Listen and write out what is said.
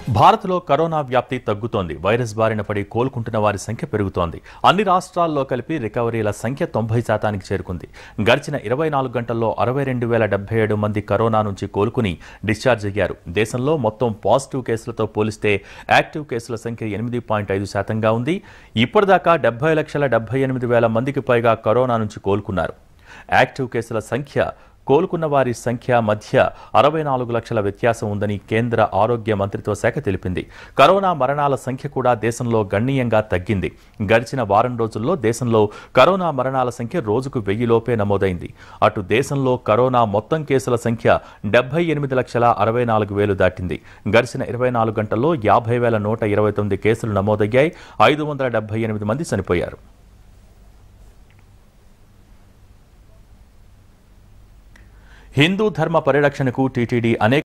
భారత్లో కరోనా వ్యాప్తి తగ్గుతోంది వైరస్ బారిన పడి కోలుకుంటున్న వారి సంఖ్య పెరుగుతోంది అన్ని రాష్ట్రాల్లో కలిపి రికవరీల సంఖ్య తొంభై శాతానికి చేరుకుంది గడిచిన ఇరవై నాలుగు గంటల్లో అరవై రెండు వేల డెబ్బై ఏడు మంది కరోనా నుంచి కోలుకుని డిశ్చార్జ్ అయ్యారు దేశంలో మొత్తం పాజిటివ్ కేసులతో పోలిస్తే యాక్టివ్ కేసుల సంఖ్య ఎనిమిది పాయింట్ ఐదు శాతంగా ఉంది ఇప్పటిదాకా డెబ్బై లక్షల డెబ్బై ఎనిమిది వేల మందికి పైగా కరోనా నుంచి కోలుకున్నారు యాక్టివ్ కేసుల సంఖ్య కోలుకున్న వారి సంఖ్య మధ్య అరవై నాలుగు లక్షల వ్యత్యాసం ఉందని కేంద్ర ఆరోగ్య మంత్రిత్వ శాఖ తెలిపింది కరోనా మరణాల సంఖ్య కూడా దేశంలో గణనీయంగా తగ్గింది గడిచిన వారం రోజుల్లో దేశంలో కరోనా మరణాల సంఖ్య రోజుకు వెయ్యి లోపే నమోదైంది అటు దేశంలో కరోనా మొత్తం కేసుల సంఖ్య డెబ్బై ఎనిమిది లక్షల అరవై నాలుగు వేలు దాటింది గడిచిన ఇరవై నాలుగు గంటల్లో యాభై వేల నూట ఇరవై తొమ్మిది కేసులు నమోదయ్యాయి ఐదు వందల డెబ్బై ఎనిమిది మంది చనిపోయారు హిందూ ధర్మ పరిరక్షణకు టీటీడీ అనేక